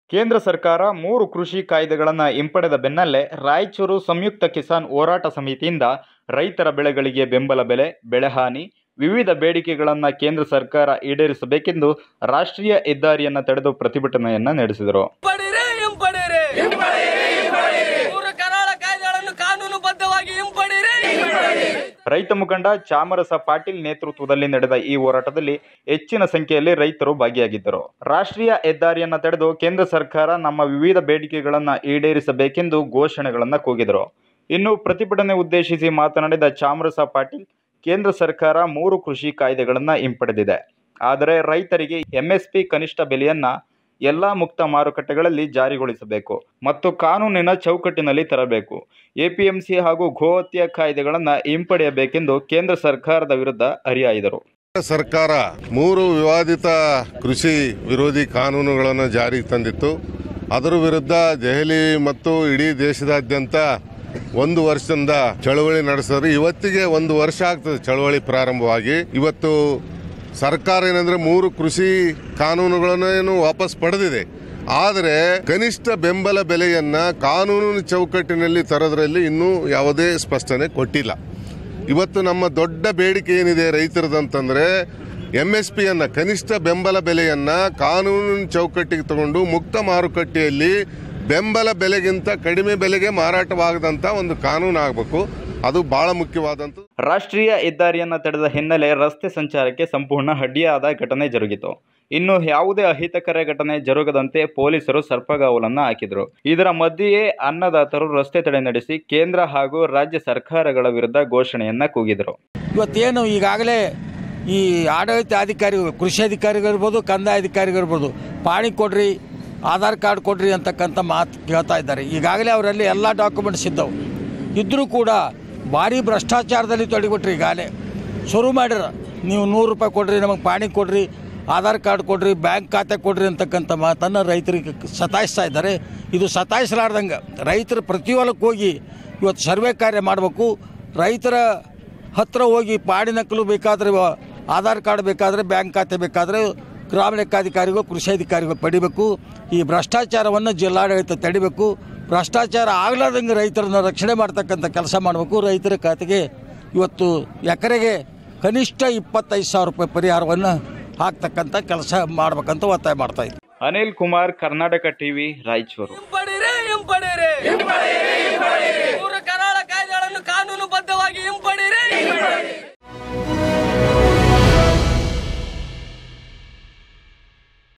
ಕೇಂದ್ರ ಸರ್ಕಾರ ಮೂರು ಕೃಷಿ ಕಾಯ್ದೆಗಳನ್ನು ಹಿಂಪಡೆದ ಬೆನ್ನಲ್ಲೇ ರಾಯಚೂರು ಸಂಯುಕ್ತ ಕಿಸಾನ್ ಹೋರಾಟ ಸಮಿತಿಯಿಂದ ರೈತರ ಬೆಳೆಗಳಿಗೆ ಬೆಂಬಲ ಬೆಲೆ ಬೆಳೆಹಾನಿ ವಿವಿಧ ಬೇಡಿಕೆಗಳನ್ನು ಕೇಂದ್ರ ಸರ್ಕಾರ ಈಡೇರಿಸಬೇಕೆಂದು ರಾಷ್ಟ್ರೀಯ ಹೆದ್ದಾರಿಯನ್ನು ತಡೆದು ಪ್ರತಿಭಟನೆಯನ್ನು ನಡೆಸಿದರು ಹಿಂಪಡಿರಿ ಹಿಂಪಡಿರಿ ಮೂರು ಕರಾಳ ಕಾಯ್ದೆಗಳನ್ನು ಕಾನೂನುಬದ್ಧವಾಗಿ ಹಿಂಪಡಿರಿ ರೈತ ಮುಖಂಡ ಚಾಮರಸ ಪಾಟೀಲ್ ನೇತೃತ್ವದಲ್ಲಿ ನಡೆದ ಈ ಹೋರಾಟದಲ್ಲಿ ಹೆಚ್ಚಿನ ಸಂಖ್ಯೆಯಲ್ಲಿ ರೈತರು ಭಾಗಿಯಾಗಿದ್ದರು ರಾಷ್ಟ್ರೀಯ ಹೆದ್ದಾರಿಯನ್ನು ತಡೆದು ಕೇಂದ್ರ ಸರ್ಕಾರ ನಮ್ಮ ವಿವಿಧ ಬೇಡಿಕೆಗಳನ್ನು ಈಡೇರಿಸಬೇಕೆಂದು ಘೋಷಣೆಗಳನ್ನು ಕೂಗಿದರು ಇನ್ನು ಪ್ರತಿಭಟನೆ ಉದ್ದೇಶಿಸಿ ಮಾತನಾಡಿದ ಚಾಮರಸ ಪಾಟೀಲ್ ಕೇಂದ್ರ ಸರ್ಕಾರ ಮೂರು ಕೃಷಿ ಕಾಯ್ದೆಗಳನ್ನು ಹಿಂಪಡೆದಿದೆ ಆದರೆ ರೈತರಿಗೆ ಎಂಎಸ್ಪಿ ಕನಿಷ್ಠ ಬೆಲೆಯನ್ನ ಎಲ್ಲ ಮುಕ್ತ ಮಾರುಕಟ್ಟೆಗಳಲ್ಲಿ ಜಾರಿಗೊಳಿಸಬೇಕು ಮತ್ತು ಕಾನೂನಿನ ಚೌಕಟ್ಟಿನಲ್ಲಿ ತರಬೇಕು ಎಪಿಎಂಸಿ ಹಾಗೂ ಗೋಹತ್ಯೆ ಕಾಯ್ದೆಗಳನ್ನು ಹಿಂಪಡೆಯಬೇಕೆಂದು ಕೇಂದ್ರ ಸರ್ಕಾರದ ವಿರುದ್ಧ ಹರಿಹಾಯ್ದರು ಸರ್ಕಾರ ಮೂರು ವಿವಾದಿತ ಕೃಷಿ ವಿರೋಧಿ ಕಾನೂನುಗಳನ್ನು ಜಾರಿಗೆ ತಂದಿತ್ತು ಅದರ ವಿರುದ್ಧ ದೆಹಲಿ ಮತ್ತು ಇಡೀ ದೇಶದಾದ್ಯಂತ ಒಂದು ವರ್ಷದಿಂದ ಚಳವಳಿ ನಡೆಸಿದ್ರೆ ಇವತ್ತಿಗೆ ಒಂದು ವರ್ಷ ಆಗ್ತದೆ ಚಳವಳಿ ಪ್ರಾರಂಭವಾಗಿ ಇವತ್ತು ಸರ್ಕಾರ ಏನಂದ್ರೆ ಮೂರು ಕೃಷಿ ಕಾನೂನುಗಳನ್ನು ಏನು ವಾಪಸ್ ಪಡೆದಿದೆ ಆದರೆ ಕನಿಷ್ಠ ಬೆಂಬಲ ಬೆಲೆಯನ್ನ ಕಾನೂನಿನ ಚೌಕಟ್ಟಿನಲ್ಲಿ ತರೋದ್ರಲ್ಲಿ ಇನ್ನೂ ಯಾವುದೇ ಸ್ಪಷ್ಟನೆ ಕೊಟ್ಟಿಲ್ಲ ಇವತ್ತು ನಮ್ಮ ದೊಡ್ಡ ಬೇಡಿಕೆ ಏನಿದೆ ರೈತರದಂತಂದ್ರೆ ಎಂ ಎಸ್ ಪಿಯನ್ನ ಕನಿಷ್ಠ ಬೆಂಬಲ ಬೆಲೆಯನ್ನ ಕಾನೂನಿನ ಚೌಕಟ್ಟಿಗೆ ತಗೊಂಡು ಮುಕ್ತ ಮಾರುಕಟ್ಟೆಯಲ್ಲಿ ಬೆಂಬಲ ಬೆಲೆಗಿಂತ ಕಡಿಮೆ ಬೆಲೆಗೆ ಮಾರಾಟವಾಗದಂತ ಒಂದು ಕಾನೂನು ಆಗಬೇಕು ಅದು ಬಹಳ ಮುಖ್ಯವಾದಂತ ರಾಷ್ಟ್ರೀಯ ಹೆದ್ದಾರಿಯನ್ನು ತಡೆದ ಹಿನ್ನೆಲೆ ರಸ್ತೆ ಸಂಚಾರಕ್ಕೆ ಸಂಪೂರ್ಣ ಅಡ್ಡಿಯಾದ ಘಟನೆ ಜರುಗಿತು ಇನ್ನು ಯಾವುದೇ ಅಹಿತಕರ ಘಟನೆ ಜರುಗದಂತೆ ಪೊಲೀಸರು ಸರ್ಪಗಾವಲನ್ನು ಹಾಕಿದರು ಇದರ ಮಧ್ಯೆಯೇ ಅನ್ನದಾತರು ರಸ್ತೆ ತಡೆ ನಡೆಸಿ ಕೇಂದ್ರ ಹಾಗೂ ರಾಜ್ಯ ಸರ್ಕಾರಗಳ ವಿರುದ್ಧ ಘೋಷಣೆಯನ್ನ ಕೂಗಿದರು ಇವತ್ತೇನು ಈಗಾಗಲೇ ಈ ಆಡಳಿತ ಅಧಿಕಾರಿಗಳು ಕೃಷಿ ಅಧಿಕಾರಿಗಳಿರ್ಬೋದು ಕಂದಾಯ ಅಧಿಕಾರಿಗಳಿರ್ಬೋದು ಪಾಣಿ ಕೊಡ್ರಿ ಆಧಾರ್ ಕಾರ್ಡ್ ಕೊಡ್ರಿ ಅಂತಕ್ಕಂಥ ಮಾತು ಕೇಳ್ತಾ ಇದ್ದಾರೆ ಈಗಾಗಲೇ ಅವರಲ್ಲಿ ಎಲ್ಲ ಡಾಕ್ಯುಮೆಂಟ್ಸ್ ಇದ್ದವು ಇದ್ದರೂ ಕೂಡ ಭಾರಿ ಭ್ರಷ್ಟಾಚಾರದಲ್ಲಿ ತೊಡಗಿಬಿಟ್ರಿ ಈಗಾಗಲೇ ಶುರು ಮಾಡ್ಯಾರ ನೀವು ನೂರು ರೂಪಾಯಿ ಕೊಡ್ರಿ ನಮಗೆ ಪಾಣಿ ಕೊಡ್ರಿ ಆಧಾರ್ ಕಾರ್ಡ್ ಕೊಡ್ರಿ ಬ್ಯಾಂಕ್ ಖಾತೆ ಕೊಡ್ರಿ ಅಂತಕ್ಕಂಥ ಮಾತನ್ನು ರೈತರಿಗೆ ಸತಾಯಿಸ್ತಾ ಇದ್ದಾರೆ ಇದು ಸತಾಯಿಸಲಾರ್ದಂಗೆ ರೈತರು ಪ್ರತಿ ಹೊಲಕ್ಕೆ ಹೋಗಿ ಇವತ್ತು ಸರ್ವೆ ಕಾರ್ಯ ಮಾಡಬೇಕು ರೈತರ ಹತ್ರ ಹೋಗಿ ಪಾಡಿ ನಕಲು ಬೇಕಾದರೆ ಆಧಾರ್ ಕಾರ್ಡ್ ಬೇಕಾದರೆ ಬ್ಯಾಂಕ್ ಖಾತೆ ಬೇಕಾದರೆ ಗ್ರಾಮ ಲೆಕ್ಕಾಧಿಕಾರಿಗಳು ಕೃಷಿ ಅಧಿಕಾರಿಗಳು ಪಡಿಬೇಕು ಈ ಭ್ರಷ್ಟಾಚಾರವನ್ನು ಜಿಲ್ಲಾಡಳಿತ ತಡಿಬೇಕು ಭ್ರಷ್ಟಾಚಾರ ಆಗ್ಲಾರ್ದಂಗೆ ರೈತರನ್ನ ರಕ್ಷಣೆ ಮಾಡ್ತಕ್ಕಂಥ ಕೆಲಸ ಮಾಡಬೇಕು ರೈತರ ಖಾತೆಗೆ ಇವತ್ತು ಎಕರೆಗೆ ಕನಿಷ್ಠ ಇಪ್ಪತ್ತೈದು ಸಾವಿರ ರೂಪಾಯಿ ಪರಿಹಾರವನ್ನು ಹಾಕ್ತಕ್ಕಂಥ ಕೆಲಸ ಮಾಡ್ಬೇಕಂತ ಒತ್ತಾಯ ಮಾಡ್ತಾ ಇದ್ದೀವಿ ಅನಿಲ್ ಕುಮಾರ್ ಕರ್ನಾಟಕ ಟಿವಿ ರಾಯಚೂರು ಹಿಂಪಡಿರಿ ಹಿಂಪಡಿರಿ ಮೂರು ಕರಾಳ ಕಾಯ್ದೆಗಳನ್ನು ಕಾನೂನುಬದ್ಧವಾಗಿ ಹಿಂಪಡಿರಿ